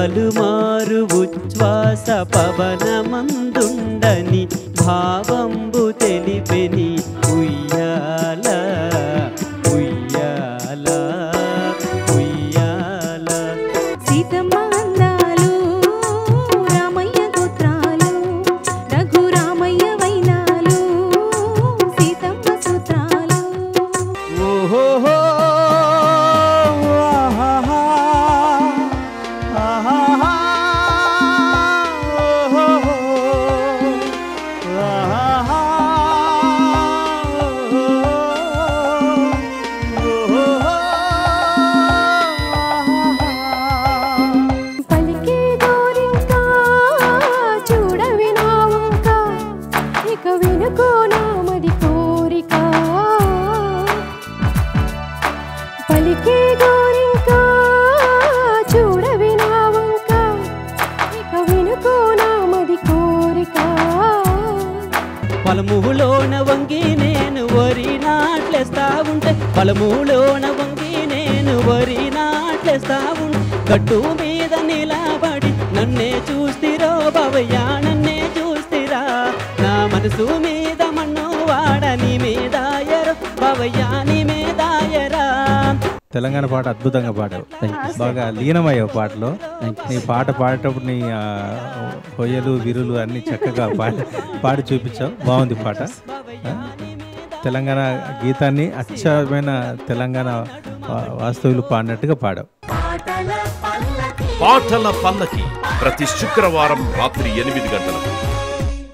పలుమారు ఉచ్ఛ్వాస పవనమందుండని భావంబు తెలిపెని ఉయ్యాల ఉయ్యాల ఉయ్యాల సీతమ్మ అందాలు రామయ్య గోత్రాలు రఘురామయ్య వైనాలు సీతమ్మ సూత్రాలు ఓహోహో ఆహాహా, ఆహాహా, ఓహోహో, ఆహాహా, ఓహోహో, ఆహాహా. పలికే గోరింకా చూడవి నా వంక ఇక వినుకో నామది కోరిక పలికే గోరింకా చూడవి నా వంక ఇక వినుకో నామది కోరిక పలములోన వంగి నేను వరి నాట్లేస్తా ఉంటే పలములోన వంగి నేను వరి నాట్లేస్తా ఉంటే గట్టు మీద నిలబడి నన్నే చూస్తిరో బావయ్యా నన్నే చూస్తిరా నా మనసు మీద మన్ను వాడని మీద ఎర బావయ్యా నీ మీద ఎరా తెలంగాణ పాట అద్భుతంగా పాడావు బాగా లీనమయ్యావు పాటలో నీ పాట పాడేటప్పుడు నీ ఆ, హొయ్యలు విరులు అన్ని చక్కగా పాడి పాడి చూపించావు బాగుంది పాట ఆ? తెలంగాణ గీతాన్ని అచ్చమైన తెలంగాణ వా- వాస్తవులు పాడినట్టుగా పాడావు పాటల పల్లకి ప్రతి శుక్రవారం రాత్రి ఎనిమిది గంటలకు